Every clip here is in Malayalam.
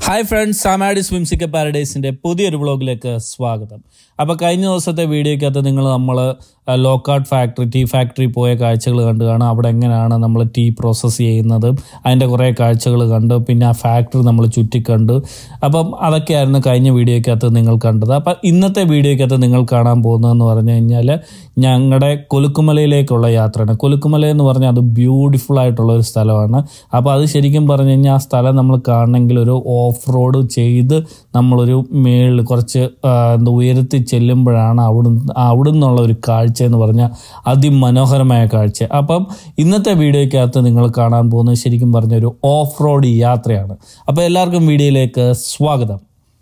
ഹായ് ഫ്രണ്ട്സ് സാമാഡി സ്വിംസിക്ക പാരഡൈസിന്റെ പുതിയൊരു വ്ളോഗിലേക്ക് സ്വാഗതം അപ്പോൾ കഴിഞ്ഞ ദിവസത്തെ വീഡിയോക്കകത്ത് നിങ്ങൾ നമ്മൾ ലോക്കാർട്ട് ഫാക്ടറി ടീ ഫാക്ടറി പോയ കാഴ്ചകൾ കണ്ടു കാണാം അവിടെ എങ്ങനെയാണ് നമ്മൾ ടീ പ്രോസസ്സ് ചെയ്യുന്നത് അതിൻ്റെ കുറേ കാഴ്ചകൾ കണ്ടു പിന്നെ ആ ഫാക്ടറി നമ്മൾ ചുറ്റിക്കണ്ടു അപ്പം അതൊക്കെയായിരുന്നു കഴിഞ്ഞ വീഡിയോക്കകത്ത് നിങ്ങൾ കണ്ടത് അപ്പം ഇന്നത്തെ വീഡിയോക്കകത്ത് നിങ്ങൾ കാണാൻ പോകുന്നതെന്ന് പറഞ്ഞു കഴിഞ്ഞാൽ ഞങ്ങളുടെ കൊലുക്കുമലയിലേക്കുള്ള യാത്രയാണ് കൊലുക്കുമല എന്ന് പറഞ്ഞാൽ അത് ബ്യൂട്ടിഫുൾ ആയിട്ടുള്ള ഒരു സ്ഥലമാണ് അപ്പോൾ അത് ശരിക്കും പറഞ്ഞു കഴിഞ്ഞാൽ ആ സ്ഥലം നമ്മൾ കാണണമെങ്കിൽ ഒരു ഓഫ് റോഡ് ചെയ്ത് നമ്മളൊരു മേളിൽ കുറച്ച് ആ, എന്താ ഉയരത്തിൽ ചെല്ലുമ്പോഴാണ് അവിടെ അവിടെ നിന്നുള്ള ഒരു കാഴ്ച എന്ന് പറഞ്ഞാൽ അതിമനോഹരമായ കാഴ്ച അപ്പം ഇന്നത്തെ വീഡിയോയ്ക്കകത്ത് നിങ്ങൾ കാണാൻ പോകുന്നത് ശരിക്കും പറഞ്ഞ ഒരു ഓഫ് റോഡ് യാത്രയാണ് അപ്പോൾ എല്ലാവർക്കും വീഡിയോയിലേക്ക് സ്വാഗതം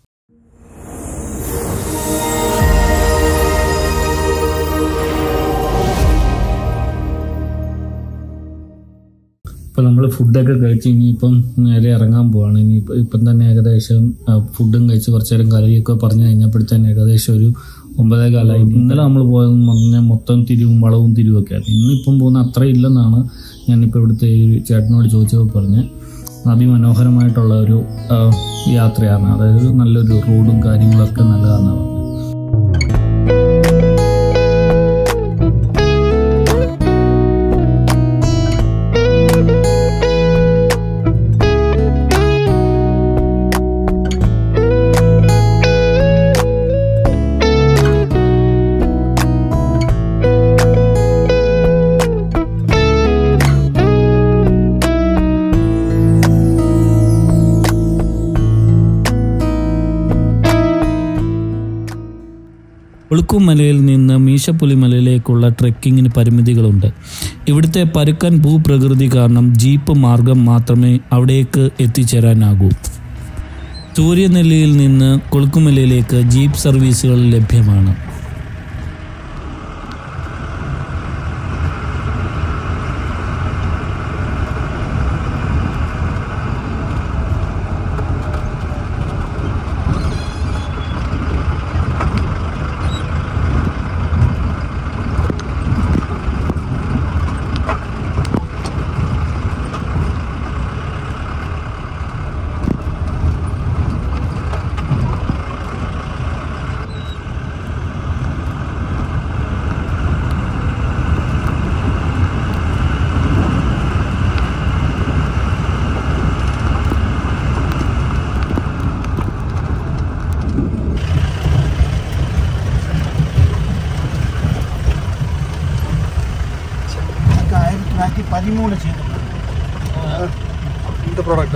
ഇപ്പം നമ്മൾ ഫുഡൊക്കെ കഴിച്ച് ഇനിയിപ്പം നേരെ ഇറങ്ങാൻ പോവാണ് ഇനി ഇപ്പം തന്നെ ഏകദേശം ആ, ഫുഡും കഴിച്ച് കുറച്ച് നേരം കറിയൊക്കെ പറഞ്ഞു കഴിഞ്ഞപ്പോഴത്തേന് ഏകദേശം ഒരു ഒമ്പതേ കാലമായി ഇന്നലെ നമ്മൾ പോയത് പറഞ്ഞാൽ മൊത്തം തിരിവും വളവും തിരിവൊക്കെ ആയിരുന്നു ഇന്നിപ്പം പോകുന്ന അത്ര ഇല്ലെന്നാണ് ഞാനിപ്പോൾ ഇവിടുത്തെ ഈ ചേട്ടനോട് ചോദിച്ചപ്പോൾ പറഞ്ഞ് അതിമനോഹരമായിട്ടുള്ള ഒരു ആ, യാത്രയാണ് അതായത് നല്ലൊരു റോഡും കാര്യങ്ങളൊക്കെ നല്ലതാണെന്ന് പറഞ്ഞത് ഒളുക്കുമലയിൽ നിന്ന് മീശപ്പുലിമലയിലേക്കുള്ള ട്രെക്കിങ്ങിന് പരിമിതികളുണ്ട് ഇവിടുത്തെ പരുക്കൻ ഭൂപ്രകൃതി കാരണം ജീപ്പ് മാർഗം മാത്രമേ അവിടേക്ക് എത്തിച്ചേരാനാകൂ സൂര്യനെല്ലിയിൽ നിന്ന് കൊളുക്കുമലയിലേക്ക് ജീപ്പ് സർവീസുകൾ ലഭ്യമാണ് ആയിരത്തി തൊള്ളായിരത്തി പതിമൂന്ന് ചെയ്തു இந்த ப்ராடக்ட்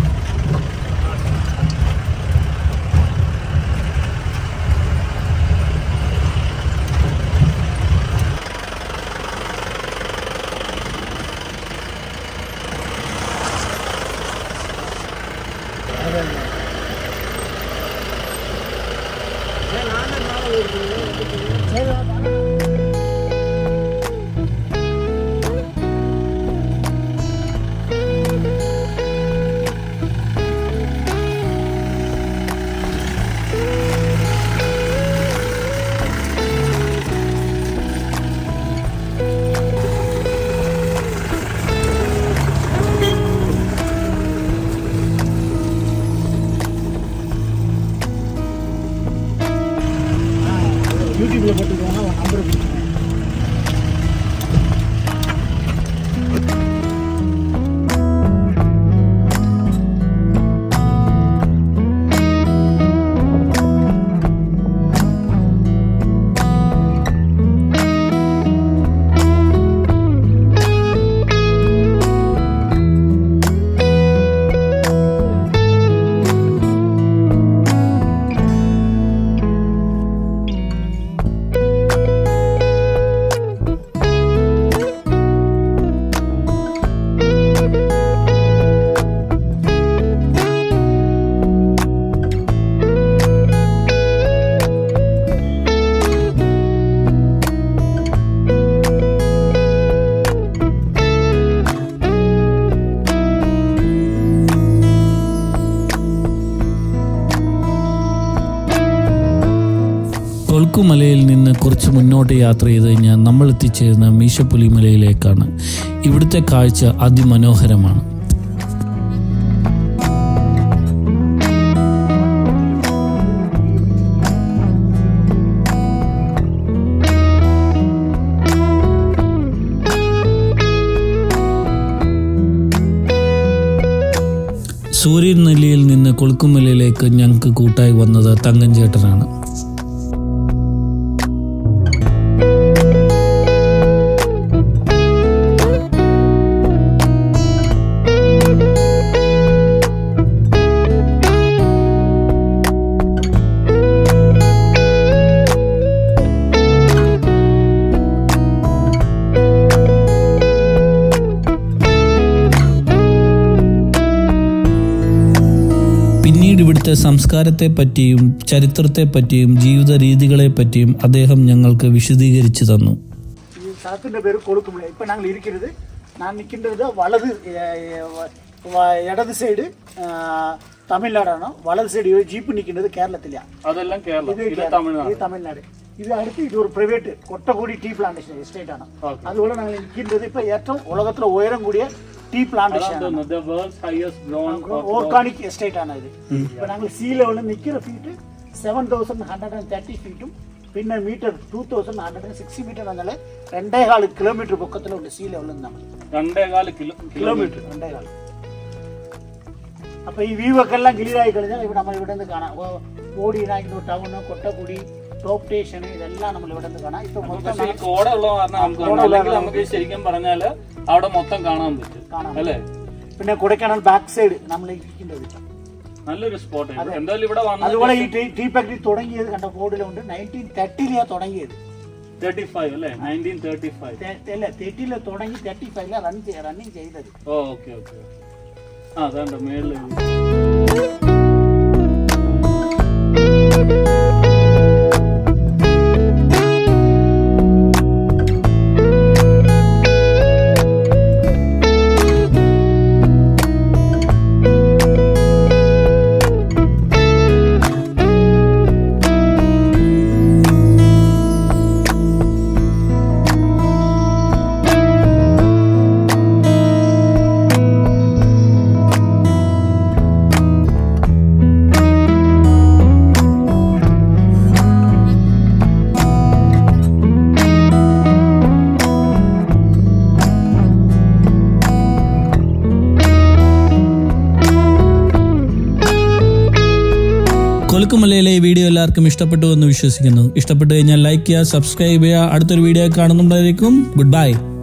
யூடியூப்ல போட்டுருக்காங்க அவன் நம்பர் கொடுத்துருக்கேன் കൊൽക്കുമലയിൽ നിന്ന് കുറച്ച് മുന്നോട്ട് യാത്ര ചെയ്ത് കഴിഞ്ഞാൽ നമ്മൾ എത്തിച്ചേരുന്ന മീശപ്പുലിമലയിലേക്കാണ് ഇവിടുത്തെ കാഴ്ച അതിമനോഹരമാണ് സൂര്യൻ നെല്ലിയിൽ നിന്ന് കൊളുക്കുമലയിലേക്ക് ഞങ്ങൾക്ക് കൂട്ടായി വന്നത് തങ്കൻ ചേട്ടനാണ് പിന്നീട് ഇവിടുത്തെ സംസ്കാരത്തെ പറ്റിയും ചരിത്രത്തെ പറ്റിയും ജീവിത രീതികളെ പറ്റിയും അദ്ദേഹം ഞങ്ങൾക്ക് വിശദീകരിച്ചു തന്നു ഈ സ്ഥലത്തിന്റെ പേര് കൊളുക്കുമலை இப்போ நாங்கள் இருக்கிறது நான் நிற்கின்றது வலது அஹ், வ- வ- இடது சைடு தமிழ்நாடானோ வலது சைடு ஜீப்பு நிற்கின்றது கேரளத்திலயா അതെല്ലാം കേരളം இது கேரளா. இது தமிழ்நாடு இது அடுத்து இது ஒரு private Kottakudi tea plantation estate ஆனோம் அதுபோல நாங்கள் நிற்கின்றது இப்போ ஏற்றம் உலகத்துல உயரம் கூடிய டீ பிளான்டேஷன் ഓർഗാനിക് എസ്റ്റേറ്റ് ആണ് ഇത് ഇപ്പൊ ഞങ്ങൾ സീ ലെവലിൽ നിൽക്കുന്ന feet seven thousand hundred and thirty ഫീറ്റും പിന്നെ metre two thousand hundred and sixty metre എന്നാൽ രണ്ടേകാല് കിലോമീറ്റർ പൊക്കത്തിലുണ്ട് സീ ലെവലിൽ നിന്നാണ് രണ്ടേകാല് കിലോ കിലോമീറ്റർ രണ്ടേകാല് അപ്പൊ ഈ വ്യൂ ഒക്കെ എല്ലാം ക്ലിയർ ആയി കഴിഞ്ഞാൽ ഇവിടെ നമ്മൾ ഇവിടെ നിന്ന് കാണാം ഓ- ഓടിയിനായിരുന്നു ടൗണ് കൊട്ടക്കുടി ടോപ്പ് സ്റ്റേഷൻ ഇതെല്ലാം നമ്മൾ ഇവിടെ നിന്ന് കാണാം ഇപ്പൊ മൊത്തം പക്ഷേ ഈ കോട ഉള്ള കാരണം നമുക്ക് കാണാം. അല്ലെങ്കിൽ നമുക്ക് ശരിക്കും പറഞ്ഞാല് അവിടെ മൊത്തം കാണാൻ പറ്റും കാണാം അല്ലേ പിന്നെ കൊടൈക്കനാൽ ബാക്ക് സൈഡ് നമ്മൾ ഇരിക്കുന്നത് നല്ലൊരു സ്പോട്ട് എന്തായാലും ഇവിടെ വന്ന അതുപോലെ ഈ ടീ- ടീ ഫാക്ടറി തുടങ്ങിയത് കണ്ട ബോർഡിലുണ്ട് നയൻറ്റീൻ തേർട്ടിയിലാണ് തുടങ്ങിയത് തേർട്ടി ഫൈവ് അല്ലേ നയൻറ്റീൻ തേർട്ടി ഫൈവ് തെ- അല്ല തേർട്ടിയില് തുടങ്ങി തേർട്ടി ഫൈവിലാണ് റൺ റണ്ണിങ് ചെയ്തത് ഓ ഓക്കെ ഓക്കെ ആ അതാണ്ട് മേളില് കൊലുക്കുമലയിലെ ഈ വീഡിയോ എല്ലാവർക്കും ഇഷ്ടപ്പെട്ടു എന്ന് വിശ്വസിക്കുന്നു ഇഷ്ടപ്പെട്ടു കഴിഞ്ഞാൽ ലൈക്ക് ചെയ്യുക സബ്സ്ക്രൈബ് ചെയ്യുക അടുത്തൊരു വീഡിയോ കാണുന്നുണ്ടായിരിക്കും ഗുഡ് ബൈ